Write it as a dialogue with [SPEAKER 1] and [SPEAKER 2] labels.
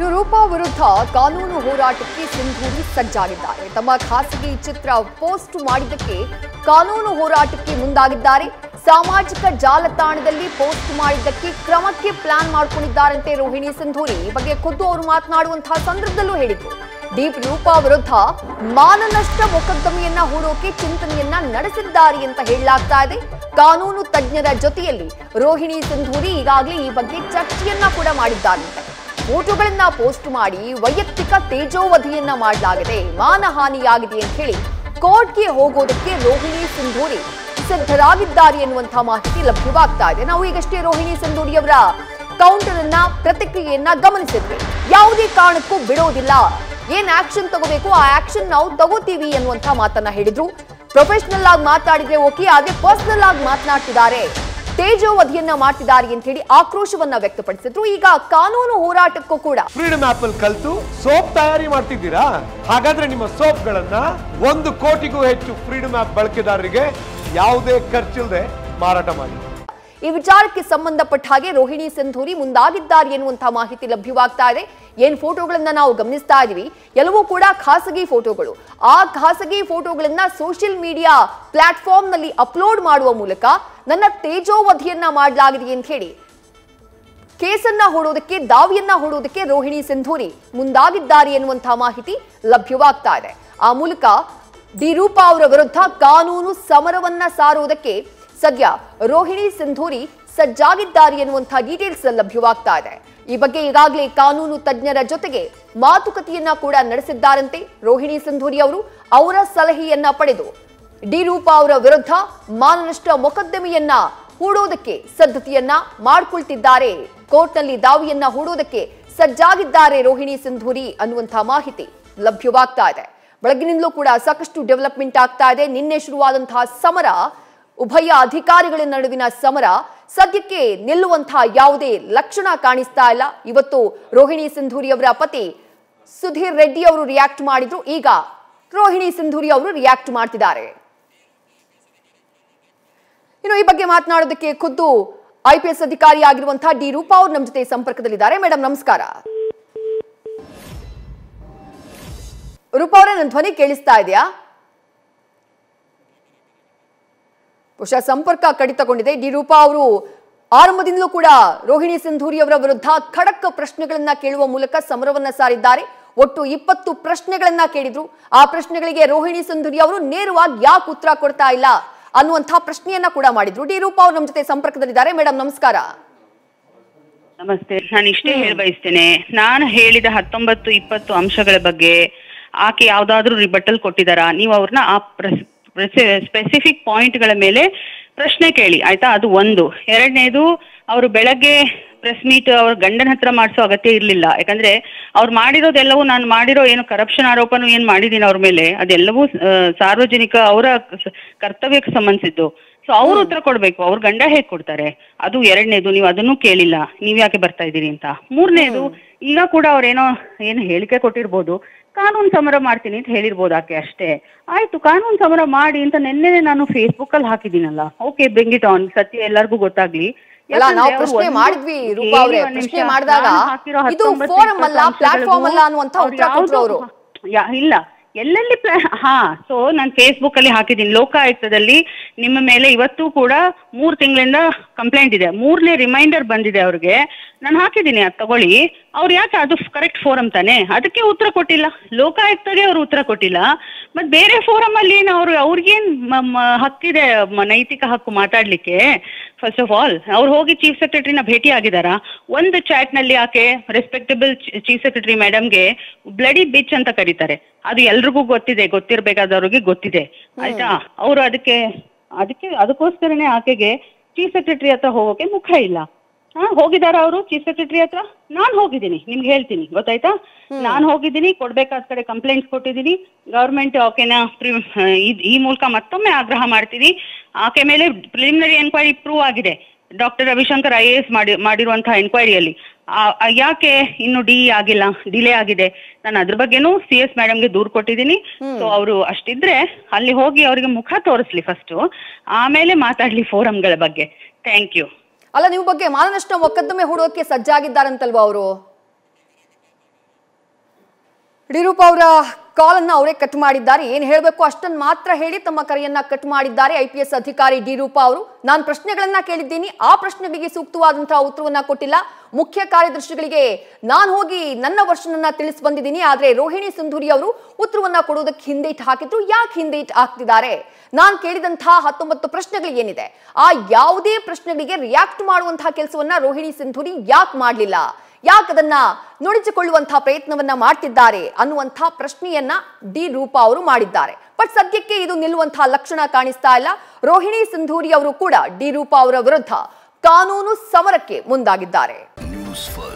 [SPEAKER 1] ಇನ್ನು ರೂಪಾ ವಿರುದ್ಧ ಕಾನೂನು ಹೋರಾಟಕ್ಕೆ ಸಿಂಧೂರಿ ಸಜ್ಜಾಗಿದ್ದಾರೆ ತಮ್ಮ ಖಾಸಗಿ ಚಿತ್ರ ಪೋಸ್ಟ್ ಮಾಡಿದ್ದಕ್ಕೆ ಕಾನೂನು ಹೋರಾಟಕ್ಕೆ ಮುಂದಾಗಿದ್ದಾರೆ ಸಾಮಾಜಿಕ ಜಾಲತಾಣದಲ್ಲಿ ಪೋಸ್ಟ್ ಮಾಡಿದ್ದಕ್ಕೆ ಕ್ರಮಕ್ಕೆ ಪ್ಲಾನ್ ಮಾಡ್ಕೊಂಡಿದ್ದಾರಂತೆ ರೋಹಿಣಿ ಸಿಂಧೂರಿ ಈ ಬಗ್ಗೆ ಖುದ್ದು ಅವರು ಮಾತನಾಡುವಂತಹ ಸಂದರ್ಭದಲ್ಲೂ ಹೇಳಿದ್ರು ದೀಪ್ ರೂಪಾ ವಿರುದ್ಧ ಮಾನನಷ್ಟ ಮೊಕದ್ದಮೆಯನ್ನ ಹೂಡೋಕೆ ಚಿಂತನೆಯನ್ನ ನಡೆಸಿದ್ದಾರೆ ಅಂತ ಹೇಳಲಾಗ್ತಾ ಇದೆ ಕಾನೂನು ತಜ್ಞರ ಜೊತೆಯಲ್ಲಿ ರೋಹಿಣಿ ಸಿಂಧೂರಿ ಈಗಾಗಲೇ ಈ ಬಗ್ಗೆ ಚರ್ಚೆಯನ್ನ ಕೂಡ ಮಾಡಿದ್ದಾರಂತೆ ಫೋಟೋಗಳನ್ನ ಪೋಸ್ಟ್ ಮಾಡಿ ವೈಯಕ್ತಿಕ ತೇಜೋವಧಿಯನ್ನ ಮಾಡಲಾಗಿದೆ ಮಾನಹಾನಿಯಾಗಿದೆ ಅಂತ ಹೇಳಿ ಕೋರ್ಟ್ಗೆ ಹೋಗೋದಕ್ಕೆ ರೋಹಿಣಿ ಸಿಂಧೂರಿ ಸಿದ್ಧರಾಗಿದ್ದಾರೆ ಎನ್ನುವಂತಹ ಮಾಹಿತಿ ಲಭ್ಯವಾಗ್ತಾ ಇದೆ ನಾವು ಈಗಷ್ಟೇ ರೋಹಿಣಿ ಸಿಂಧೂರಿ ಅವರ ಕೌಂಟರ್ ಅನ್ನ ಪ್ರತಿಕ್ರಿಯೆಯನ್ನ ಗಮನಿಸಿದ್ವಿ ಯಾವುದೇ ಕಾರಣಕ್ಕೂ ಬಿಡೋದಿಲ್ಲ ಏನ್ ಆಕ್ಷನ್ ತಗೋಬೇಕು ಆ ಆಕ್ಷನ್ ನಾವು ತಗೋತೀವಿ ಅನ್ನುವಂತ ಮಾತನ್ನ ಹೇಳಿದ್ರು ಪ್ರೊಫೆಷನಲ್ ಆಗಿ ಮಾತಾಡಿದ್ರೆ ಓಕೆ ಆದ್ರೆ ಪರ್ಸನಲ್ ಆಗಿ ಮಾತನಾಡ್ತಿದ್ದಾರೆ ತೇಜೋವಧಿಯನ್ನ ಮಾಡ್ತಿದ್ದಾರೆ ಅಂತ ಹೇಳಿ ಆಕ್ರೋಶವನ್ನ ವ್ಯಕ್ತಪಡಿಸಿದ್ರು ಈಗ ಕಾನೂನು ಹೋರಾಟಕ್ಕೂ ಕೂಡ
[SPEAKER 2] ಫ್ರೀಡಮ್ ಆಪ್ ಅಲ್ಲಿ ಕಲ್ತು ಸೋಪ್ ತಯಾರಿ ಮಾಡ್ತಿದ್ದೀರಾ ಹಾಗಾದ್ರೆ ನಿಮ್ಮ ಸೋಪ್ ಗಳನ್ನ ಒಂದು ಕೋಟಿಗೂ ಹೆಚ್ಚು ಫ್ರೀಡಮ್ ಆಪ್ ಬಳಕೆದಾರರಿಗೆ ಯಾವುದೇ ಖರ್ಚಿಲ್ಲದೆ ಮಾರಾಟ ಮಾಡಿ
[SPEAKER 1] ಈ ವಿಚಾರಕ್ಕೆ ಸಂಬಂಧಪಟ್ಟ ಹಾಗೆ ರೋಹಿಣಿ ಸಿಂಧೂರಿ ಮುಂದಾಗಿದ್ದಾರೆ ಎನ್ನುವಂತಹ ಮಾಹಿತಿ ಲಭ್ಯವಾಗ್ತಾ ಇದೆ ಏನ್ ಫೋಟೋಗಳನ್ನ ನಾವು ಗಮನಿಸ್ತಾ ಇದೀವಿ ಎಲ್ಲವೂ ಕೂಡ ಖಾಸಗಿ ಫೋಟೋಗಳು ಆ ಖಾಸಗಿ ಫೋಟೋಗಳನ್ನ ಸೋಷಿಯಲ್ ಮೀಡಿಯಾ ಪ್ಲಾಟ್ಫಾರ್ಮ್ ನಲ್ಲಿ ಅಪ್ಲೋಡ್ ಮಾಡುವ ಮೂಲಕ ನನ್ನ ತೇಜೋವಧಿಯನ್ನ ಮಾಡಲಾಗಿದೆ ಅಂತ ಹೇಳಿ ಕೇಸನ್ನ ಹೂಡೋದಕ್ಕೆ ದಾವಿಯನ್ನ ಹೂಡೋದಕ್ಕೆ ರೋಹಿಣಿ ಸಿಂಧೂರಿ ಮುಂದಾಗಿದ್ದಾರೆ ಎನ್ನುವಂತಹ ಮಾಹಿತಿ ಲಭ್ಯವಾಗ್ತಾ ಇದೆ ಆ ಮೂಲಕ ಡಿ ರೂಪಾ ಅವರ ವಿರುದ್ಧ ಕಾನೂನು ಸಮರವನ್ನ ಸಾರುವುದಕ್ಕೆ ಸದ್ಯ ರೋಹಿಣಿ ಸಿಂಧೂರಿ ಸಜ್ಜಾಗಿದ್ದಾರೆ ಎನ್ನುವಂತಹ ಡೀಟೇಲ್ಸ್ ಲಭ್ಯವಾಗ್ತಾ ಇದೆ ಈ ಬಗ್ಗೆ ಈಗಾಗಲೇ ಕಾನೂನು ತಜ್ಞರ ಜೊತೆಗೆ ಮಾತುಕತೆಯನ್ನ ಕೂಡ ನಡೆಸಿದ್ದಾರಂತೆ ರೋಹಿಣಿ ಸಿಂಧೂರಿ ಅವರು ಅವರ ಸಲಹೆಯನ್ನ ಪಡೆದು ಡಿ ರೂಪಾ ಅವರ ವಿರುದ್ಧ ಮಾನನಷ್ಟ ಮೊಕದ್ದಮೆಯನ್ನ ಹೂಡೋದಕ್ಕೆ ಸಿದ್ಧತೆಯನ್ನ ಮಾಡ್ಕೊಳ್ತಿದ್ದಾರೆ ಕೋರ್ಟ್ನಲ್ಲಿ ದಾವಿಯನ್ನ ಹೂಡೋದಕ್ಕೆ ಸಜ್ಜಾಗಿದ್ದಾರೆ ರೋಹಿಣಿ ಸಿಂಧೂರಿ ಅನ್ನುವಂತಹ ಮಾಹಿತಿ ಲಭ್ಯವಾಗ್ತಾ ಇದೆ ಬೆಳಗ್ಗಿನಿಂದಲೂ ಕೂಡ ಸಾಕಷ್ಟು ಡೆವಲಪ್ಮೆಂಟ್ ಆಗ್ತಾ ಇದೆ ನಿನ್ನೆ ಶುರುವಾದಂತಹ ಸಮರ ಉಭಯ ಅಧಿಕಾರಿಗಳ ನಡುವಿನ ಸಮರ ಸದ್ಯಕ್ಕೆ ನಿಲ್ಲುವಂತಹ ಯಾವುದೇ ಲಕ್ಷಣ ಕಾಣಿಸ್ತಾ ಇಲ್ಲ ಇವತ್ತು ರೋಹಿಣಿ ಸಿಂಧೂರಿ ಅವರ ಪತಿ ಸುಧೀರ್ ರೆಡ್ಡಿ ಅವರು ರಿಯಾಕ್ಟ್ ಮಾಡಿದ್ರು ಈಗ ರೋಹಿಣಿ ಸಿಂಧೂರಿ ಅವರು ರಿಯಾಕ್ಟ್ ಮಾಡ್ತಿದ್ದಾರೆ ಇನ್ನು ಈ ಬಗ್ಗೆ ಮಾತನಾಡೋದಕ್ಕೆ ಖುದ್ದು ಐ ಪಿ ಎಸ್ ಅಧಿಕಾರಿ ಆಗಿರುವಂತಹ ಡಿ ರೂಪಾ ಅವರು ನಮ್ಮ ಜೊತೆ ಸಂಪರ್ಕದಲ್ಲಿದ್ದಾರೆ ಮೇಡಮ್ ನಮಸ್ಕಾರ ರೂಪಾ ಅವರೇ ನನ್ನ ಧ್ವನಿ ಕೇಳಿಸ್ತಾ ಇದೆಯಾ ಬಹುಶಃ ಸಂಪರ್ಕ ಕಡಿತಗೊಂಡಿದೆ ಡಿ ರೂಪಾ ಅವರು ಆರಂಭದಿಂದಲೂ ಕೂಡ ರೋಹಿಣಿ ಸಿಂಧೂರಿ ಅವರ ವಿರುದ್ಧ ಖಡಕ್ ಪ್ರಶ್ನೆಗಳನ್ನ ಕೇಳುವ ಮೂಲಕ ಸಮರವನ್ನ ಸಾರಿದ್ದಾರೆ ಒಟ್ಟು ಇಪ್ಪತ್ತು ಪ್ರಶ್ನೆಗಳನ್ನ ಕೇಳಿದ್ರು ಆ ಪ್ರಶ್ನೆಗಳಿಗೆ ರೋಹಿಣಿ ಸಿಂಧೂರಿ ಅವರು ನೇರವಾಗಿ ಯಾಕೆ ಉತ್ತರ ಕೊಡ್ತಾ ಇಲ್ಲ ಅನ್ನುವಂತಹ ಪ್ರಶ್ನೆಯನ್ನ ಕೂಡ ಮಾಡಿದ್ರು ಡಿ ರೂಪಾ ಅವರು ನಮ್ಮ ಜೊತೆ ಸಂಪರ್ಕದಲ್ಲಿದ್ದಾರೆ ಮೇಡಮ್ ನಮಸ್ಕಾರ
[SPEAKER 3] ನಮಸ್ತೆ ನಾನು ಇಷ್ಟೇ ಹೇಳ ಬಯಸ್ತೇನೆ ನಾನು ಹೇಳಿದ ಹತ್ತೊಂಬತ್ತು ಇಪ್ಪತ್ತು ಅಂಶಗಳ ಬಗ್ಗೆ ಆಕೆ ಯಾವ್ದಾದ್ರು ರಿಬಟಲ್ ಕೊಟ್ಟಿದಾರಾ ನೀವು ಅವ್ರನ್ನ ಆ ಸ್ಪೆಸಿಫಿಕ್ ಪಾಯಿಂಟ್ಗಳ ಮೇಲೆ ಪ್ರಶ್ನೆ ಕೇಳಿ ಆಯ್ತಾ ಅದು ಒಂದು ಎರಡನೇದು ಅವರು ಬೆಳಗ್ಗೆ ಪ್ರೆಸ್ ಮೀಟ್ ಅವ್ರ ಗಂಡನ ಹತ್ರ ಮಾಡಿಸೋ ಅಗತ್ಯ ಇರಲಿಲ್ಲ ಯಾಕಂದ್ರೆ ಅವ್ರು ಮಾಡಿರೋದೆಲ್ಲವೂ ನಾನು ಮಾಡಿರೋ ಏನು ಕರಪ್ಷನ್ ಆರೋಪನೂ ಏನು ಮಾಡಿದ್ದೀನಿ ಅವ್ರ ಮೇಲೆ ಅದೆಲ್ಲವೂ ಆ, ಸಾರ್ವಜನಿಕ ಅವರ ಕರ್ತವ್ಯಕ್ಕೆ ಸಂಬಂಧಿಸಿದ್ದು ಸೊ ಅವ್ರು ಉತ್ತರ ಕೊಡ್ಬೇಕು ಅವ್ರ ಗಂಡ ಹೇಗ್ ಕೊಡ್ತಾರೆ ಅದು ಎರಡನೇದು ನೀವು ಅದನ್ನೂ ಕೇಳಿಲ್ಲ ನೀವ್ ಯಾಕೆ ಬರ್ತಾ ಇದ್ದೀರಿ ಅಂತ ಮೂರನೇದು ಈಗ ಕೂಡ ಅವ್ರೇನೋ ಏನು ಹೇಳಿಕೆ ಕೊಟ್ಟಿರ್ಬೋದು ಕಾನೂನು ಸಮರ ಮಾಡ್ತೀನಿ ಅಂತ ಹೇಳಿರ್ಬೋದು ಆಕೆ ಅಷ್ಟೇ ಆಯ್ತು ಕಾನೂನು ಸಮರ ಮಾಡಿ ಅಂತ ನಿನ್ನೆ ನಾನು ಫೇಸ್ಬುಕ್ ಅಲ್ಲಿ ಹಾಕಿದ್ದೀನಲ್ಲ ಓಕೆ ಬ್ರಿಂಗ್ ಇಟ್ ಆನ್ ಸತ್ಯ ಎಲ್ಲರಿಗೂ ಗೊತ್ತಾಗ್ಲಿ
[SPEAKER 1] ಅಲ್ಲ ನಾವು
[SPEAKER 3] ಯಾಕಂದ್ರೆ ಅವ್ರು
[SPEAKER 1] ಪ್ರಶ್ನೆ
[SPEAKER 3] ಒಂದು-
[SPEAKER 1] ಮಾಡಿದ್ವಿ ರೂಪಾ ಅವರೇ
[SPEAKER 3] ಕೇಳಿ ಒಂದ್ ನಿಮಿಷ.
[SPEAKER 1] ಪ್ರಶ್ನೆ ಮಾಡಿದಾಗ
[SPEAKER 3] ನಾನು ಹಾಕಿರೋ
[SPEAKER 1] ಇದು
[SPEAKER 3] ಹತ್ತೊಂಬತ್ತು
[SPEAKER 1] ಫೋರಂ ಅಲ್ಲ
[SPEAKER 3] ಇಪ್ಪತ್ತು
[SPEAKER 1] ಪ್ಲಾಟ್ಫಾರ್ಮ್ ಅಲ್ಲ
[SPEAKER 3] ಅಂಶಗಳಿಗೂ
[SPEAKER 1] ಅನ್ನುವಂತ
[SPEAKER 3] ಅವ್ರು
[SPEAKER 1] ಉತ್ತರ ಕೊಟ್ರು ಅವರು
[SPEAKER 3] ಯಾವ್ದು- ಯಾ- ಇಲ್ಲ ಎಲ್ಲೆಲ್ಲಿ ಪ್ಲಾ ಹಾ ಸೊ ನಾನು ಫೇಸ್ಬುಕ್ ಅಲ್ಲಿ ಹಾಕಿದ್ದೀನಿ ಲೋಕಾಯುಕ್ತದಲ್ಲಿ ನಿಮ್ಮ ಮೇಲೆ ಇವತ್ತು ಕೂಡ ಮೂರ್ ತಿಂಗಳಿಂದ ಕಂಪ್ಲೇಂಟ್ ಇದೆ ಮೂರನೇ ರಿಮೈಂಡರ್ ಬಂದಿದೆ ಅವ್ರಿಗೆ ನಾನು ಹಾಕಿದ್ದೀನಿ ಅದು ತಗೊಳ್ಳಿ ಅವ್ರು ಯಾಕೆ ಅದು ಕರೆಕ್ಟ್ ಫೋರಮ್ ತಾನೆ ಅದಕ್ಕೆ ಉತ್ತರ ಕೊಟ್ಟಿಲ್ಲ ಲೋಕಾಯುಕ್ತಗೆ ಅವ್ರು ಉತ್ತರ ಕೊಟ್ಟಿಲ್ಲ ಮತ್ ಬೇರೆ ಫೋರಮ್ ಅಲ್ಲಿ ಏನು ಅವ್ರು ಅವ್ರಿಗೇನ್ ಮ- ಮ- ಹಕ್ಕಿದೆ ಮ- ನೈತಿಕ ಹಕ್ಕು ಮಾತಾಡ್ಲಿಕ್ಕೆ ಫಸ್ಟ್ ಆಫ್ ಆಲ್ ಅವ್ರು ಹೋಗಿ ಚೀಫ್ ಸೆಕ್ರೆಟರಿನ ಭೇಟಿ ಆಗಿದಾರಾ ಒಂದು ಚಾಟ್ ನಲ್ಲಿ ಆಕೆ ರೆಸ್ಪೆಕ್ಟಬಲ್ ಚೀಫ್ ಸೆಕ್ರೆಟರಿ ಮೇಡಮ್ಗೆ ಬ್ಲಡಿ ಬಿಚ್ ಅಂತ ಕರೀತಾರೆ ಅದು ಎಲ್ರಿಗೂ ಗೊತ್ತಿದೆ ಗೊತ್ತಿರ್ಬೇಕಾದವ್ರಿಗೆ ಗೊತ್ತಿದೆ ಆಯ್ತಾ ಅವರು ಅದಕ್ಕೆ ಅದಕ್ಕೆ ಅದಕ್ಕೋಸ್ಕರನೇ ಆಕೆಗೆ ಚೀಫ್ ಸೆಕ್ರೆಟರಿ ಹತ್ರ ಹೋಗೋಕೆ ಮುಖ ಇಲ್ಲ ಹಾ ಹೋಗಿದಾರ ಅವರು ಚೀಫ್ ಸೆಕ್ರೆಟರಿ ಹತ್ರ ನಾನ್ ಹೋಗಿದ್ದೀನಿ ನಿಮ್ಗೆ ಹೇಳ್ತೀನಿ ಗೊತ್ತಾಯ್ತಾ ನಾನ್ ಹೋಗಿದ್ದೀನಿ ಕೊಡ್ಬೇಕಾದ ಕಡೆ ಕಂಪ್ಲೇಂಟ್ಸ್ ಕೊಟ್ಟಿದ್ದೀನಿ ಗವರ್ಮೆಂಟ್ ಆಕೆನ ಪ್ರಿ- ಇದ್- ಈ ಮೂಲಕ ಮತ್ತೊಮ್ಮೆ ಆಗ್ರಹ ಮಾಡ್ತೀನಿ ಆಕೆ ಮೇಲೆ ಪ್ರಿಲಿಮಿನರಿ ಎನ್ಕ್ವೈರಿ ಪ್ರೂವ್ ಆಗಿದೆ doctor Ravishankar I A S ಮಾಡಿ ಮಾಡಿರುವಂತಹ ಎನ್ಕ್ವೈರಿಯಲ್ಲಿ ಯಾಕೆ ಇನ್ನು ಡಿ ಆಗಿಲ್ಲ ಡಿಲೇ ಆಗಿದೆ ನಾನು ಅದ್ರ ಬಗ್ಗೆನೂ ಸಿ ಎಸ್ ಮೇಡಮ್ಗೆ ದೂರ್ ಕೊಟ್ಟಿದ್ದೀನಿ ಸೊ ಅವರು ಅಷ್ಟಿದ್ರೆ ಅಲ್ಲಿ ಹೋಗಿ ಅವರಿಗೆ ಮುಖ ತೋರಿಸ್ಲಿ ಫಸ್ಟ್ ಆಮೇಲೆ ಮಾತಾಡ್ಲಿ ಫೋರಂಗಳ ಬಗ್ಗೆ ಥ್ಯಾಂಕ್ ಯು
[SPEAKER 1] ಅಲ್ಲ ನೀವು ಬಗ್ಗೆ ಮಾನನಷ್ಟ ಮೊಕದ್ದಮೆ ಹೂಡೋಕೆ ಸಜ್ಜಾಗಿದ್ದಾರಂತಲ್ವಾ ಅವರು ಯಡಿಯೂರಪ್ಪ ಅವರ ಕಾಲನ್ನ ಅವರೇ ಕಟ್ ಮಾಡಿದ್ದಾರೆ ಏನ್ ಹೇಳಬೇಕು ಅಷ್ಟನ್ನ ಮಾತ್ರ ಹೇಳಿ ತಮ್ಮ ಕರೆಯನ್ನ ಕಟ್ ಮಾಡಿದ್ದಾರೆ ಐ ಪಿ ಎಸ್ ಅಧಿಕಾರಿ ಡಿರೂಪ ಅವರು ನಾನು ಪ್ರಶ್ನೆಗಳನ್ನ ಕೇಳಿದ್ದೀನಿ ಆ ಪ್ರಶ್ನೆಗಳಿಗೆ ಸೂಕ್ತವಾದಂತಹ ಉತ್ತರವನ್ನ ಕೊಟ್ಟಿಲ್ಲ ಮುಖ್ಯ ಕಾರ್ಯದರ್ಶಿಗಳಿಗೆ ನಾನು ಹೋಗಿ ನನ್ನ ವರ್ಷನನ್ನ ತಿಳಿಸಿ ಬಂದಿದ್ದೀನಿ ಆದ್ರೆ ರೋಹಿಣಿ ಸಿಂಧೂರಿ ಅವರು ಉತ್ತರವನ್ನ ಕೊಡೋದಕ್ಕೆ ಹಿಂದೇಟ್ ಹಾಕಿದ್ರು ಯಾಕೆ ಹಿಂದೇಟ್ ಹಾಕ್ತಿದ್ದಾರೆ ನಾನು ಕೇಳಿದಂತಹ ಹತ್ತೊಂಬತ್ತು ಪ್ರಶ್ನೆಗಳು ಏನಿದೆ ಆ ಯಾವುದೇ ಪ್ರಶ್ನೆಗಳಿಗೆ ರಿಯಾಕ್ಟ್ ಮಾಡುವಂತಹ ಕೆಲಸವನ್ನ ರೋಹಿಣಿ ಸಿಂಧೂರಿ ಯಾಕೆ ಮಾಡಲಿಲ್ಲ ಯಾಕೆ ಅದನ್ನ ನುಡಿಸಿಕೊಳ್ಳುವಂತಹ ಪ್ರಯತ್ನವನ್ನ ಮಾಡ್ತಿದ್ದಾರೆ ಅನ್ನುವಂತಹ ಪ್ರಶ್ನೆಯನ್ನ ಡಿ ರೂಪಾ ಅವರು ಮಾಡಿದ್ದಾರೆ ಬಟ್ ಸದ್ಯಕ್ಕೆ ಇದು ನಿಲ್ಲುವಂತಹ ಲಕ್ಷಣ ಕಾಣಿಸ್ತಾ ಇಲ್ಲ ರೋಹಿಣಿ ಸಿಂಧೂರಿ ಅವರು ಕೂಡ ಡಿ ರೂಪಾ ಅವರ ವಿರುದ್ಧ ಕಾನೂನು ಸಮರಕ್ಕೆ ಮುಂದಾಗಿದ್ದಾರೆ
[SPEAKER 4] ನ್ಯೂಸ್ ಫಸ್ಟ್